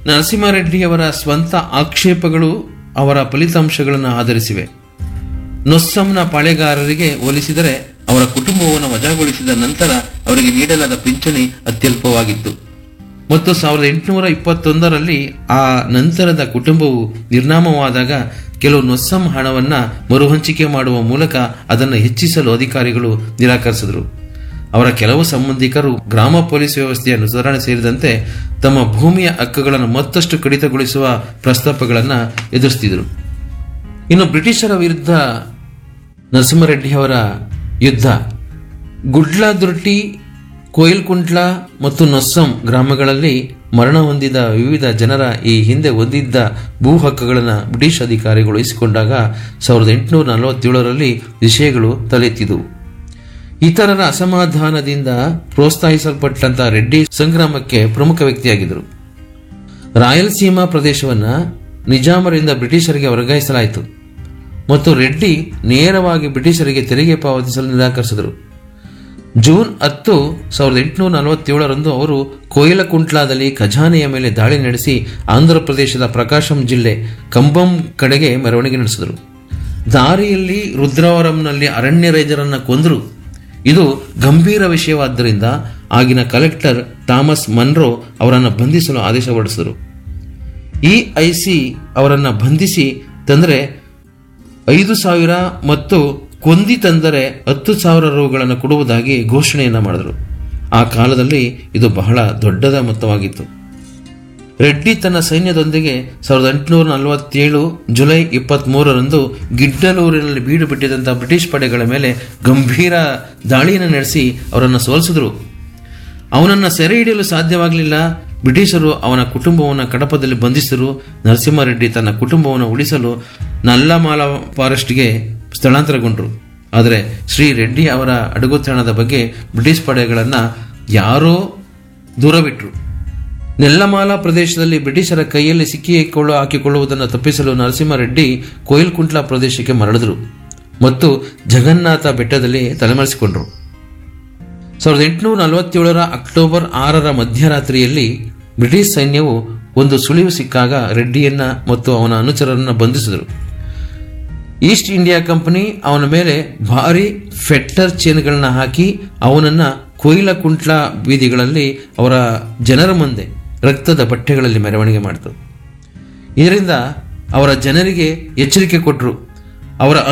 ನರಸಿಂಹಾರೆಡ್ಡಿಯವರ ಸ್ವಂತ ಆಕ್ಷೇಪಗಳು ಅವರ ಫಲಿತಾಂಶಗಳನ್ನು ಆಧರಿಸಿವೆ ನೊಸ್ಸಂನ ಪಾಳೆಗಾರರಿಗೆ ಹೋಲಿಸಿದರೆ ಅವರ ಕುಟುಂಬವನ್ನು ವಜಾಗೊಳಿಸಿದ ನಂತರ ಅವರಿಗೆ ನೀಡಲಾದ ಪಿಂಚಣಿ ಅತ್ಯಲ್ಪವಾಗಿತ್ತು ಮತ್ತು ಸಾವಿರದ ಎಂಟುನೂರ ಇಪ್ಪತ್ತೊಂದರಲ್ಲಿ ಆ ನಂತರದ ಕುಟುಂಬವು ನಿರ್ನಾಮವಾದಾಗ ಕೆಲವು ನೊಸ್ಸಂ ಹಣವನ್ನ ಮರುಹಂಚಿಕೆ ಮಾಡುವ ಮೂಲಕ ಅದನ್ನು ಹೆಚ್ಚಿಸಲು ಅಧಿಕಾರಿಗಳು ನಿರಾಕರಿಸಿದರು ಅವರ ಕೆಲವು ಸಂಬಂಧಿಕರು ಗ್ರಾಮ ಪೊಲೀಸ್ ವ್ಯವಸ್ಥೆಯ ಸುಧಾರಣೆ ಸೇರಿದಂತೆ ತಮ್ಮ ಭೂಮಿಯ ಹಕ್ಕುಗಳನ್ನು ಮತ್ತಷ್ಟು ಕಡಿತಗೊಳಿಸುವ ಪ್ರಸ್ತಾಪಗಳನ್ನು ಎದುರಿಸುತ್ತಿದ್ದರು ಇನ್ನು ಬ್ರಿಟಿಷರ ವಿರುದ್ಧ ನರಸಿಂಹರೆಡ್ಡಿಯವರ ಯುದ್ಧ ಗುಡ್ಲಾದುರ್ಟಿ ಕೋಯಿಲ್ಕುಂಟ್ಲ ಮತ್ತು ನೊಸ್ಸಂ ಗ್ರಾಮಗಳಲ್ಲಿ ಮರಣ ಹೊಂದಿದ ವಿವಿಧ ಜನರ ಈ ಹಿಂದೆ ಹೊಂದಿದ್ದ ಭೂ ಹಕ್ಕುಗಳನ್ನು ಬ್ರಿಟಿಷ್ ಅಧಿಕಾರಿಗಳು ಉಳಿಸಿಕೊಂಡಾಗ ಸಾವಿರದ ಎಂಟುನೂರ ನಲವತ್ತೇಳರಲ್ಲಿ ವಿಷಯಗಳು ತಲೆತ್ತಿದವು ಇತರರ ಅಸಮಾಧಾನದಿಂದ ಪ್ರೋತ್ಸಾಹಿಸಲ್ಪಟ್ಟಂತಹ ರೆಡ್ಡಿ ಸಂಗ್ರಾಮಕ್ಕೆ ಪ್ರಮುಖ ವ್ಯಕ್ತಿಯಾಗಿದ್ದರು ರಾಯಲಸೀಮಾ ಪ್ರದೇಶವನ್ನ ನಿಜಾಮರಿಂದ ಬ್ರಿಟಿಷರಿಗೆ ವರ್ಗಾಯಿಸಲಾಯಿತು ಮತ್ತು ರೆಡ್ಡಿ ನೇರವಾಗಿ ಬ್ರಿಟಿಷರಿಗೆ ತೆರಿಗೆ ಪಾವತಿಸಲು ನಿರಾಕರಿಸಿದರು ಜೂನ್ ಹತ್ತು ಸಾವಿರದ ಎಂಟುನೂರ ನಲವತ್ತೇಳರಂದು ಅವರು ಕೋಯಿಲಕುಂಟ್ಲಾದಲ್ಲಿ ಖಜಾನೆಯ ಮೇಲೆ ದಾಳಿ ನಡೆಸಿ ಆಂಧ್ರ ಪ್ರದೇಶದ ಪ್ರಕಾಶಂ ಜಿಲ್ಲೆ ಕಂಬಂ ಕಡೆಗೆ ಮೆರವಣಿಗೆ ನಡೆಸಿದರು ದಾರಿಯಲ್ಲಿ ರುದ್ರವರಂನಲ್ಲಿ ಅರಣ್ಯ ರೈಜರನ್ನ ಕೊಂದರು ಇದು ಗಂಭೀರ ವಿಷಯವಾದ್ದರಿಂದ ಆಗಿನ ಕಲೆಕ್ಟರ್ ಥಾಮಸ್ ಮನ್ರೋ ಅವರನ್ನು ಬಂಧಿಸಲು ಆದೇಶ ಹೊರಡಿಸಿದರು ಇ ಐ ಸಿ ಅವರನ್ನು ಬಂಧಿಸಿ ತಂದರೆ ಐದು ಸಾವಿರ ಮತ್ತು ಕೊಂದಿ ತಂದರೆ ಹತ್ತು ಸಾವಿರ ರುಗಳನ್ನು ಕೊಡುವುದಾಗಿ ಘೋಷಣೆಯನ್ನ ಮಾಡಿದರು ಆ ಕಾಲದಲ್ಲಿ ಇದು ಬಹಳ ದೊಡ್ಡದ ಮೊತ್ತವಾಗಿತ್ತು ರೆಡ್ಡಿ ತನ್ನ ಸೈನ್ಯದೊಂದಿಗೆ ಸಾವಿರದ ಎಂಟುನೂರ ನಲವತ್ತೇಳು ಜುಲೈ ಇಪ್ಪತ್ತ್ಮೂರರಂದು ಗಿಡ್ಡಲೂರಿನಲ್ಲಿ ಬೀಡು ಬಿಟ್ಟಿದ್ದಂಥ ಬ್ರಿಟಿಷ್ ಪಡೆಗಳ ಮೇಲೆ ಗಂಭೀರ ದಾಳಿಯನ್ನು ನಡೆಸಿ ಅವರನ್ನು ಸೋಲಿಸಿದರು ಅವನನ್ನು ಸೆರೆ ಹಿಡಿಯಲು ಸಾಧ್ಯವಾಗಲಿಲ್ಲ ಬ್ರಿಟಿಷರು ಅವನ ಕುಟುಂಬವನ್ನು ಕಡಪದಲ್ಲಿ ಬಂಧಿಸಿದರು ನರಸಿಂಹಾರೆಡ್ಡಿ ತನ್ನ ಕುಟುಂಬವನ್ನು ಉಳಿಸಲು ನಲ್ಲಮಾಲ ಫಾರೆಸ್ಟ್ಗೆ ಸ್ಥಳಾಂತರಗೊಂಡರು ಆದರೆ ಶ್ರೀ ರೆಡ್ಡಿ ಅವರ ಅಡಗುತಾಣದ ಬಗ್ಗೆ ಬ್ರಿಟಿಷ್ ಪಡೆಗಳನ್ನು ಯಾರೋ ದೂರವಿಟ್ಟರು ನೆಲ್ಲಮಾಲ ಪ್ರದೇಶದಲ್ಲಿ ಬ್ರಿಟಿಷರ ಕೈಯಲ್ಲಿ ಸಿಕ್ಕಿಕೊಳ್ಳು ಹಾಕಿಕೊಳ್ಳುವುದನ್ನು ತಪ್ಪಿಸಲು ನರಸಿಂಹಾರೆಡ್ಡಿ ಕೋಯಿಲ್ಕುಂಟ್ಲಾ ಪ್ರದೇಶಕ್ಕೆ ಮರಳಿದರು ಮತ್ತು ಜಗನ್ನಾಥ ಬೆಟ್ಟದಲ್ಲಿ ತಲೆಮರೆಸಿಕೊಂಡರು ಸಾವಿರದ ಎಂಟುನೂರ ನಲವತ್ತೇಳರ ಅಕ್ಟೋಬರ್ ಆರರ ಮಧ್ಯರಾತ್ರಿಯಲ್ಲಿ ಬ್ರಿಟಿಷ್ ಸೈನ್ಯವು ಒಂದು ಸುಳಿವು ಸಿಕ್ಕಾಗ ರೆಡ್ಡಿಯನ್ನ ಮತ್ತು ಅವನ ಅನುಚರರನ್ನು ಬಂಧಿಸಿದರು ಈಸ್ಟ್ ಇಂಡಿಯಾ ಕಂಪನಿ ಅವನ ಮೇಲೆ ಭಾರಿ ಫೆಟ್ಟರ್ ಚೇನ್ಗಳನ್ನ ಹಾಕಿ ಅವನನ್ನ ಕೊಯ್ಲಕುಂಟ್ಲ ಬೀದಿಗಳಲ್ಲಿ ಅವರ ಜನರ ಮುಂದೆ ರಕ್ತದ ಬಟ್ಟೆಗಳಲ್ಲಿ ಮೆರವಣಿಗೆ ಮಾಡಿತು ಇದರಿಂದ ಅವರ ಜನರಿಗೆ ಎಚ್ಚರಿಕೆ ಕೊಟ್ಟರು ಅವರ